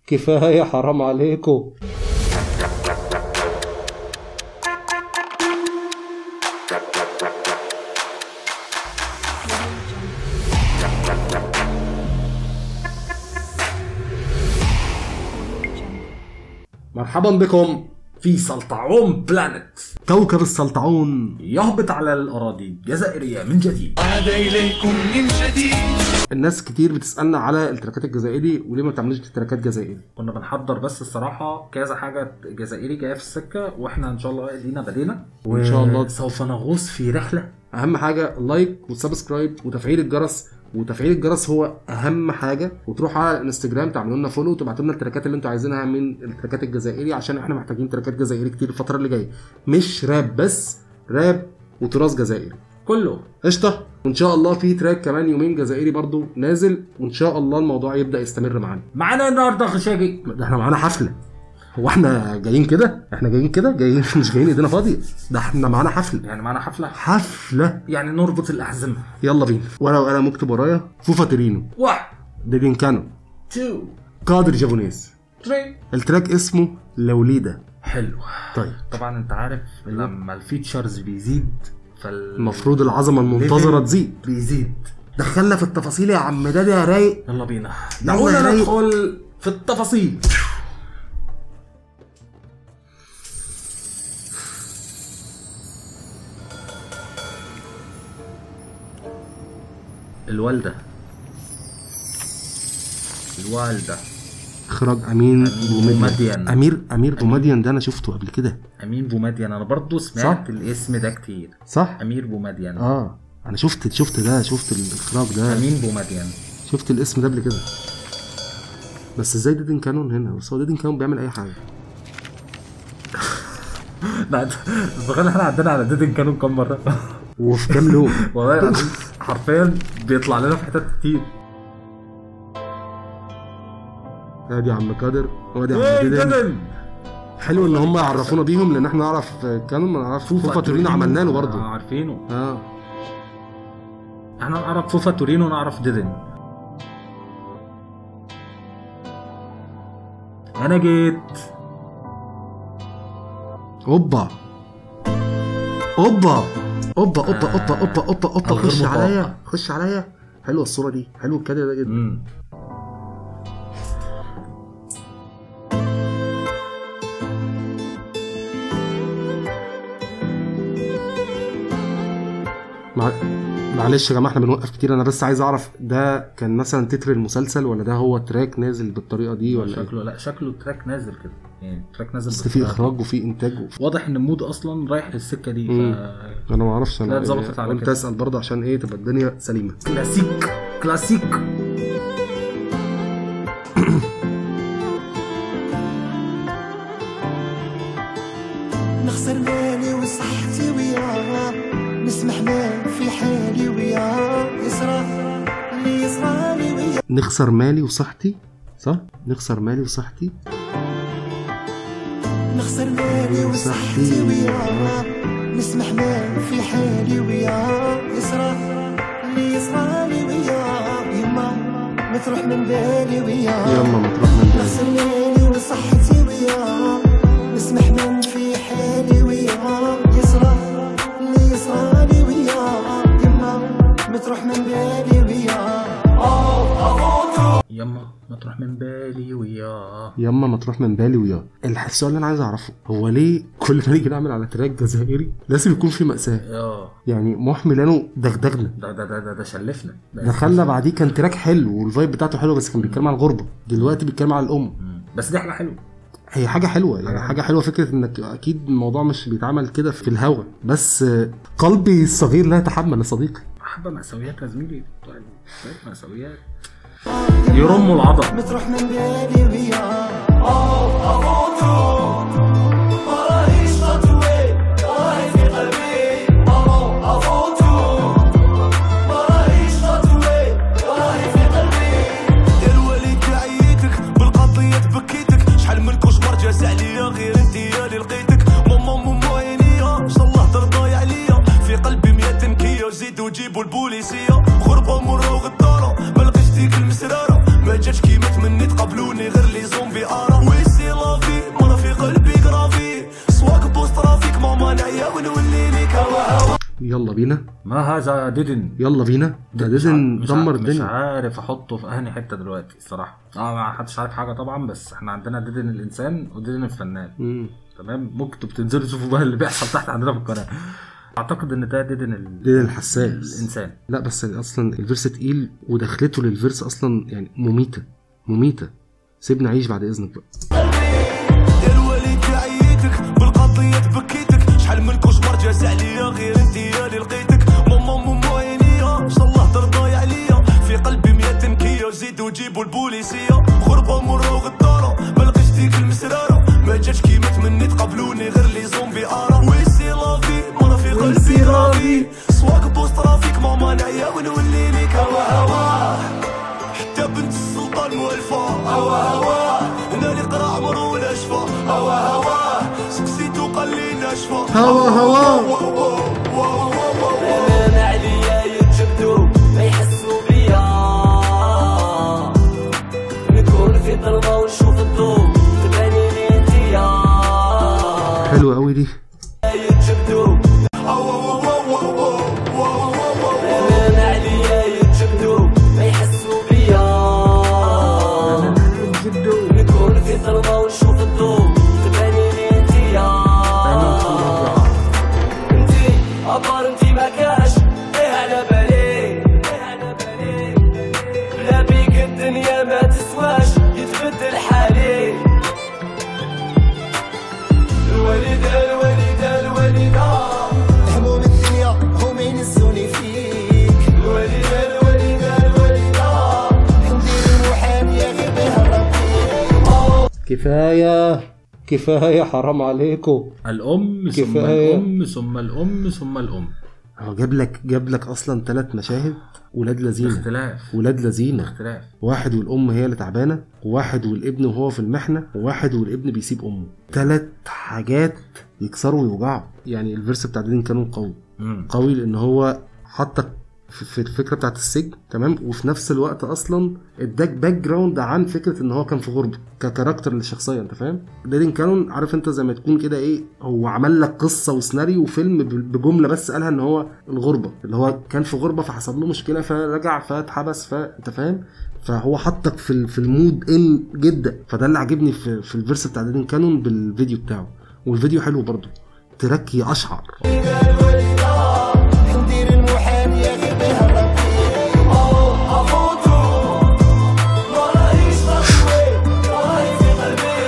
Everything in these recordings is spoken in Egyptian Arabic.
كفايه حرام عليكم مرحبا بكم في سلطعون بلانت كوكب السلطعون يهبط على الأراضي الجزائرية من جديد عاد إليكم من جديد الناس كتير بتسالنا على التراكات الجزائري وليه ما بتعملوش تراكات جزائري كنا بنحضر بس الصراحة كذا حاجة جزائري جاية في السكة واحنا ان شاء الله ادينا بدينا وإن شاء الله. سوف نغوص في رحلة اهم حاجه اللايك والسبسكرايب وتفعيل الجرس وتفعيل الجرس هو اهم حاجه وتروحوا على الانستجرام تعملوا لنا فولو وتبعتوا لنا التراكات اللي انتوا عايزينها من التراكات الجزائري عشان احنا محتاجين تراكات جزائري كتير الفتره اللي جايه مش راب بس راب وتراث جزائري كله قشطه وان شاء الله في تراك كمان يومين جزائري برضو نازل وان شاء الله الموضوع يبدا يستمر معانا معانا النهارده خشاجي ده احنا معانا حفله هو احنا جايين كده احنا جايين كده جايين مش جايين ايدينا فاضيه ده احنا معانا حفله يعني معانا حفلة حفله يعني نربط الأحزمة يلا بينا ورقه وقلم اكتب ورايا فوفا ترينو واحد ديدين كانو تو قادر جابونيز ثري التراك اسمه لوليدا حلو طيب طبعا انت عارف لما الفيتشرز بيزيد فال المفروض العظمه المنتظره ليفل تزيد بيزيد دخلنا في التفاصيل يا عم ده يا رايق يلا بينا يلا يا دعونا رايق. ندخل في التفاصيل الوالدة الوالدة اخراج امين بومدين بومدين. امير امير بومدين ده انا شفته قبل كده أمين بومدين أنا برضو سمعت الاسم ده كتير صح أمير بومدين اه انا شفت شفت ده شفت الاخراج ده أمين بومدين شفت الاسم ده قبل كده بس ازاي ديدن كانون هنا بس هو ديدن كانون بيعمل اي حاجه بعد تخيل احنا عدينا على ديدن كانوا كام مرة وفي كام لون والله العظيم حرفيا بيطلع لنا في حتت كتير ادي يا عم قادر وادي يا ايه عم ديدن ديدن حلو ان هم يعرفونا بيهم لان احنا نعرف كانون ما نعرفش فوفا تورينو عملنا له برضه آه، عارفينه اه احنا نعرف فوفا تورينو ونعرف ديدن انا جيت اوبا اوبا اوبا اوبا اوبا اوبا اوبا اوبا الغير خش متوقع. عليا خش عليا حلوه الصوره دي حلو الكادر ده جدا مم. مع... معلش يا جماعه احنا بنوقف كتير انا بس عايز اعرف ده كان مثلا تتر المسلسل ولا ده هو تراك نازل بالطريقه دي ولا إيه؟ شكله لا شكله تراك نازل كده يعني تراك نازل بس في بالطريقة دي. اخراج وفي انتاج وفي... واضح ان المود اصلا رايح للسكه دي مم. ف... انا ما اعرفش لا، انا اتظبطت على قلت كده. اسال برضه عشان ايه تبقى الدنيا سليمه كلاسيك كلاسيك نخسر مالي وصحتي وياه نسمح ما في حالي وياه يصرى اللي يصرى لي وياه نخسر مالي وصحتي صح نخسر مالي وصحتي نخسر مالي وصحتي وياه نسمح ما في حالي وياه يصرى اللي يصرى لي وياه يما ما تروح من بالي وياه يلا ما تروح من بالي نخسر مالي وصحتي وياه نسمح من في حالي وياه يصرى اللي يصرى لي وياه يما ما تروح من بالي وياه يما ما تروح من بالي وياه ياما ما تروح من بالي وياه الح- السؤال اللي انا عايز اعرفه هو ليه كل ما نيجي نعمل على تراك جزائري لازم يكون في مأساة اه يعني محمي لانه دغدغنا ده ده ده ده, ده شلفنا ده دخلنا بعديه كان تراك حلو والفايب بتاعته حلوه بس كان بيتكلم عن الغربه دلوقتي بيتكلم عن الام مم. بس دي حاجه حلوه هي حاجه حلوه يعني حاجه حلوه فكره انك اكيد الموضوع مش بيتعمل كده في الهوا بس آه، قلبي الصغير لا يتحمل يا صديقي حبه مأساويات يا زميلي طيب طيب مأساويات يرموا العضل ما تروح من بالي وياه يا الوالد عييتك بالقضية بكيتك شحال من كوشمار جاز عليا غير انت يا اللي لقيتك ماما ماما عينيا ان شاء الله ترضاي عليا في قلبي مية تنكية زيدوا جيبوا البوليسية غربة مرة وغدارة ما لقيت ديك المسرارة ما جاتش كيما تمنيت قبلوني غير لي زومبي ارا ويسي لافي مرة في قلبي كرافي سواك بوست ترافيك ماما نعيا ونولي ليك هوا هوا يلا بينا ما هذا ديدن يلا بينا ده ديزن مش دمر عارف- مش الدنيا عارف احطه في انهي حته دلوقتي الصراحه اه ما حدش عارف حاجه طبعا بس احنا عندنا ديدن الانسان وديدن الفنان مم. تمام ممكن تبقوا تنزلوا تشوفوا بقى اللي بيحصل تحت عندنا في القناه اعتقد ان ده ديدن ال... ديزن الحساس الانسان لا بس اصلا الفيرس تقيل ودخلته للفيرس اصلا يعني مميته مميته سيبني اعيش بعد اذنك بقى يا الوالد عييتك بالقضية تبكيتك شحال من كوشمار جاز عليا غير انت يا اللي لقيتك ماما ماما عينيا ان شاء الله ترضاي عليا في قلبي مية تنكية زيدوا جيبوا البوليسية غربة مرة وغدارة ما لقيتش ديك المسرارة ما جاتش كيما تمنيت قبلوني غير لي زومبي ارا ويسي لافي مرة في قلبي رافي سواك بوست ترافيك ماما نعيا ونولي ليك هوا هوا حتى بنت السلطان موالفة هوا هوا انا اللي قرا عمرو ولا شفا هوا هوا سكسيتو قال لي ناشفة هوا هوا انا عليا يتجبدوا ما يحسوا بيا نكون في ضلمة ونشوف الضوء تباني لي انتيا حلوه قوي دي يتجبدوا انا عليا يتجبدوا ما يحسوا بيا نكون في ضلمة ونشوف الضوء تباني لي انتيا انتي عبر انتي ما كاش ايه على بالي ايه على بالي لا بيك الدنيا ما تسواش يتبدل حالي الوالدة الوالدة الوالدة هموم الدنيا هم ينسوني فيك الوالدة الوالدة الوالدة ندير المحال يا غير بهرب فيك كفايه كفايه حرام عليكم الام ثم كفاية. الام ثم الام ثم الام هو جاب لك جاب لك اصلا ثلاث مشاهد ولاد لذينه اختلاف ولاد لذينه اختلاف واحد والام هي اللي تعبانه وواحد والابن وهو في المحنه وواحد والابن بيسيب امه ثلاث حاجات يكسروا ويوجعوا يعني الفيرس بتاع دين كانون قوي مم. قوي لان هو حطك في في الفكره بتاعت السجن تمام وفي نفس الوقت اصلا اداك باك جراوند عن فكره ان هو كان في غربه ككاركتر للشخصيه انت فاهم ديدن كانون عارف انت زي ما تكون كده ايه هو عمل لك قصه وسيناريو وفيلم ب- بجمله بس قالها ان هو الغربه اللي هو كان في غربه فحصل له مشكله فرجع فاتحبس فانت فاهم فهو حطك في ال- في المود ان جدا فده اللي عاجبني في في الفيرس بتاع ديدن كانون بالفيديو بتاعه والفيديو حلو برضه تراك يقشعر ندير المحال يا غير بهرب فيك افوتو ما راهيش غدوي راهي في قلبي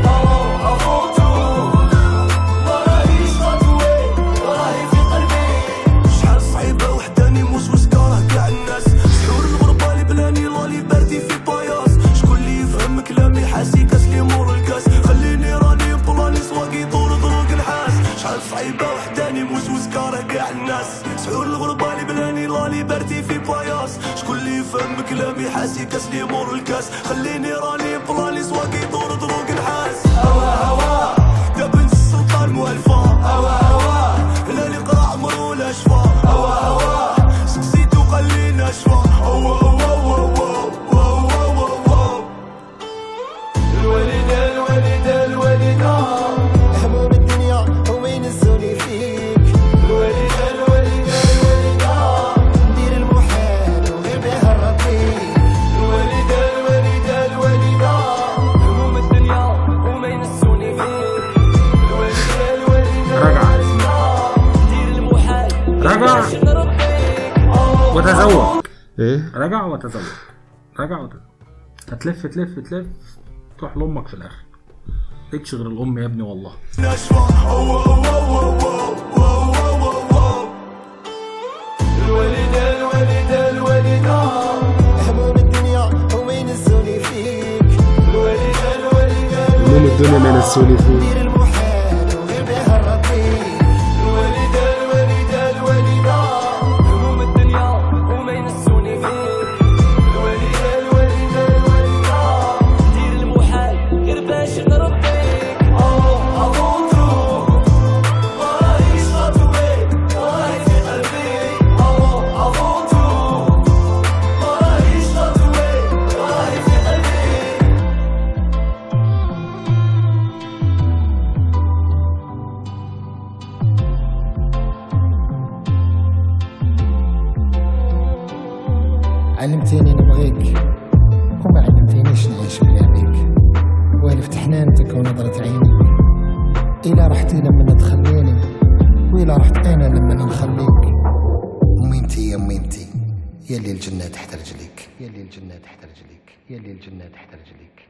افوتو ما راهيش غدوي راهي في قلبي شحال صعيبة وحداني موس وسكارة كاع الناس شعور الغربة اللي بلاني لالي باردي في باياس شكون اللي يفهم كلامي حاسي كاس لي مور الكاس خليني راني بلاني سواقي طول ضروق نحاس شحال صعيبة وحداني موس وسكارة كاع الناس شعور الغربة اللي بلاني لالي باردي في باياس شكون اللي يفهم كلامي حاسي كاس لي مور الكاس خليني راني بلاني سواقي طول ضروق نحاس هوا هوا حتى بنت السلطان موالفة هوا هوا انا اللي قرا عمرو ولا شفا هوا هوا سكسيتو قال لي ناشفة هوا هوا هوا هوا هوا هوا الوالدة الوالدة الوالدة هموم الدنيا هم ينسوني فيك الوالدة الوالدة الوالدة ندير المحال وغير بهرب فيك الوالدة الوالدة الوالدة هموم الدنيا وما ينسوني فيك الوالدة الوالدة رجع. الوالدة دير المحال رجع. باش نربيك آه، وتزوج ايه رجع وتزوج رجع وتزوج هتلف تلف تلف تروح لامك في الاخر تكش غير الام يا ابني والله ناشفة هوا هوا هوا هوا هوا هوا الوالدة الوالدة الوالدة هموم الدنيا هم ينسوني فيك الوالدة الوالدة هموم الدنيا ما ينسوني فيه ندير المحال وغير بهرب فيك الوالدة الوالدة الوالدة هموم الدنيا وما ينسوني فيك الوالدة الوالدة الوالدة دير المحال غير باش نربيك اه افوتو ما راهيش غدوي راهي في قلبي اه افوتو ما راهيش غدوي راهي في علمتيني نبغيك وما علمتينيش نعيش بلا بيك والفت حنانتك ونظرة عينيك إلا رحتي لما تخليني وإلا رحت أنا لما نخليك وميمتي يا ميمتي يلي الجنة تحت رجليك يلي الجنة تحت رجليك يلي الجنة تحت رجليك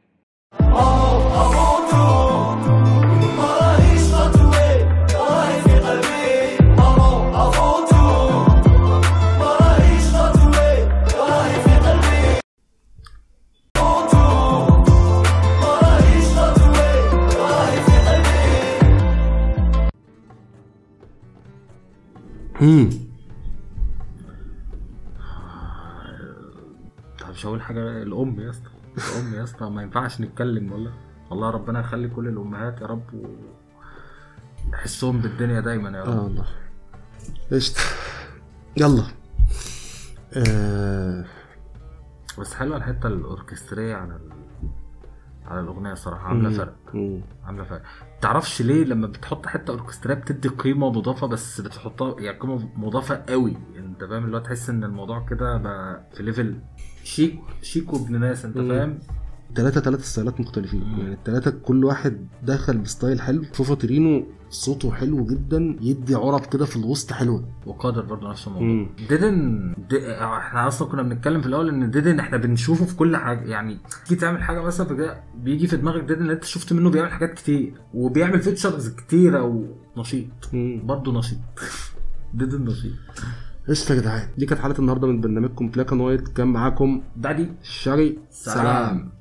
مراهيش تطوي راهي في قلبي أمو أفوتو مراهيش تطوي راهي في قلبي أفوتو مراهيش تطوي راهي في قلبي مم. طب مش هقول حاجه الام يا اسطى الام يا اسطى ما ينفعش نتكلم والله والله ربنا يخلي كل الامهات يا رب ونحسهم بالدنيا دايما يا اه رب والله قشطة يلا آه بس حلوه الحته الاوركستريه على ال... على الاغنيه الصراحه عامله فرق مم. عامله فرق تعرفش ليه لما بتحط حته اوركستريه بتدي قيمه مضافه بس بتحطها يعني قيمه مضافه قوي انت فاهم اللي هو تحس ان الموضوع كده بقى في ليفل شيك شيك وابن ناس انت مم. فاهم التلاتة تلات ستايلات مختلفين مم. يعني التلاتة كل واحد دخل بستايل حلو فوفا ترينو صوته حلو جدا يدي عرب كده في الوسط حلوة وقادر برضه نفس الموضوع مم. ديدن دي احنا اصلا كنا بنتكلم في الاول ان ديدن احنا بنشوفه في كل حاجه يعني تيجي تعمل حاجه مثلا فجاه بيجي في دماغك ديدن اللي انت شفت منه بيعمل حاجات كتير وبيعمل فيتشرز كتيره ونشيط مم. برضه نشيط ديدن نشيط قشطة يا جدعان دي كانت حلقة النهاردة من برنامجكم بلاك اند وايت كان معاكم دادي شاري سلام.